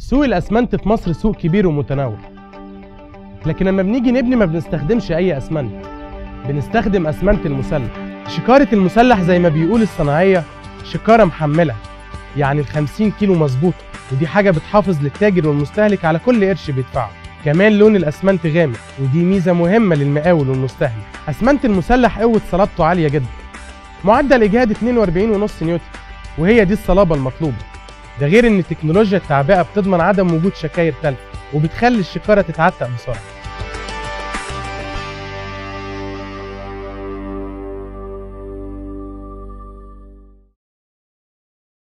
سوق الاسمنت في مصر سوق كبير ومتنوع لكن لما بنيجي نبني ما بنستخدمش اي اسمنت بنستخدم اسمنت المسلح شكارة المسلح زي ما بيقول الصناعية شكارة محملة يعني ال 50 كيلو مظبوط ودي حاجة بتحافظ للتاجر والمستهلك على كل قرش بيدفعه كمان لون الاسمنت غامق ودي ميزة مهمة للمقاول والمستهلك اسمنت المسلح قوة صلابته عالية جدا معدل اجهاد 42.5 نيوتن وهي دي الصلابة المطلوبة ده غير ان تكنولوجيا التعبئة بتضمن عدم وجود شكاير تلف وبتخلي الشكارة تتعتق بسرعة